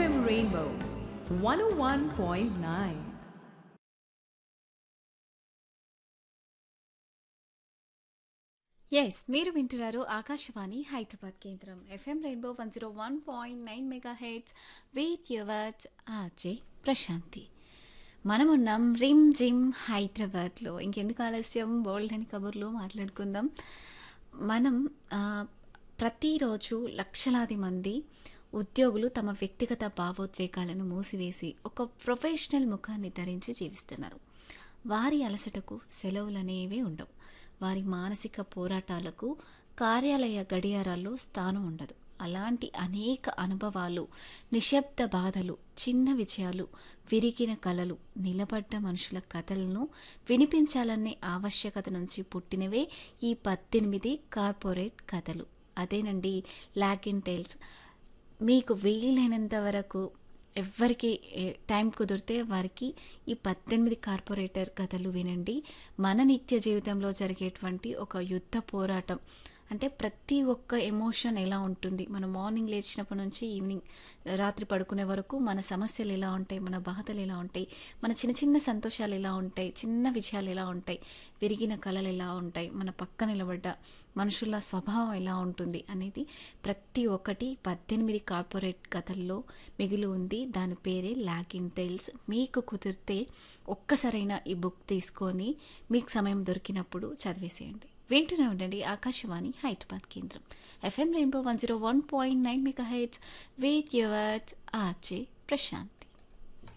FM Rainbow 101.9. Yes మీరు వింటున్నారు ఆకాశవాణి హైదరాబాద్ కేంద్రం F M rainbow one zero one point nine mega hertz with yours R J Prashanti మనమున్నాం rim gym హైదరాబాద్లో ఇంకెందుకు ఆలస్యం బోల్డ్ అని కబుర్లు మాట్లాడుకుందాం మనం ఆ, ప్రతిరోజు లక్షలాది మంది ఉద్యోగులు తమ వ్యక్తిగత భావోద్వేగాలను మూసివేసి ఒక ప్రొఫెషనల్ ముఖాన్ని ధరించి జీవిస్తున్నారు వారి అలసటకు సెలవులనేవే ఉండవు వారి మానసిక పోరాటాలకు కార్యాలయ గడియారాల్లో స్థానం ఉండదు అలాంటి అనేక అనుభవాలు నిశ్శబ్ద బాధలు చిన్న విజయాలు విరిగిన కలలు నిలబడ్డ మనుషుల కథలను వినిపించాలనే ఆవశ్యకత నుంచి పుట్టినవే ఈ పద్దెనిమిది కార్పొరేట్ కథలు అదేనండి లాగిన్ టైల్స్ మీకు వీలైనంత వరకు ఎవరికి ఏ టైం కుదిరితే వారికి ఈ పద్దెనిమిది కార్పొరేటర్ కథలు వినండి మన నిత్య జీవితంలో జరిగేటువంటి ఒక యుద్ధ పోరాటం అంటే ప్రతి ఒక్క ఎమోషన్ ఎలా ఉంటుంది మనం మార్నింగ్ లేచినప్పటి నుంచి ఈవినింగ్ రాత్రి పడుకునే వరకు మన సమస్యలు ఎలా ఉంటాయి మన బాధలు ఎలా ఉంటాయి మన చిన్న చిన్న సంతోషాలు ఎలా ఉంటాయి చిన్న విజయాలు ఎలా ఉంటాయి విరిగిన కళలు ఎలా ఉంటాయి మన పక్క నిలబడ్డ మనుషుల స్వభావం ఎలా ఉంటుంది అనేది ప్రతి ఒక్కటి పద్దెనిమిది కార్పొరేట్ కథల్లో మిగిలి ఉంది దాని పేరే లాగిన్ టైల్స్ మీకు కుదిరితే ఒక్కసారైనా ఈ బుక్ తీసుకొని మీకు సమయం దొరికినప్పుడు చదివేసేయండి వింటూనే ఉండండి ఆకాశవాణి హైదరాబాద్ కేంద్రం F M rainbow one zero one point nine mega hertz with yours R J Prashanth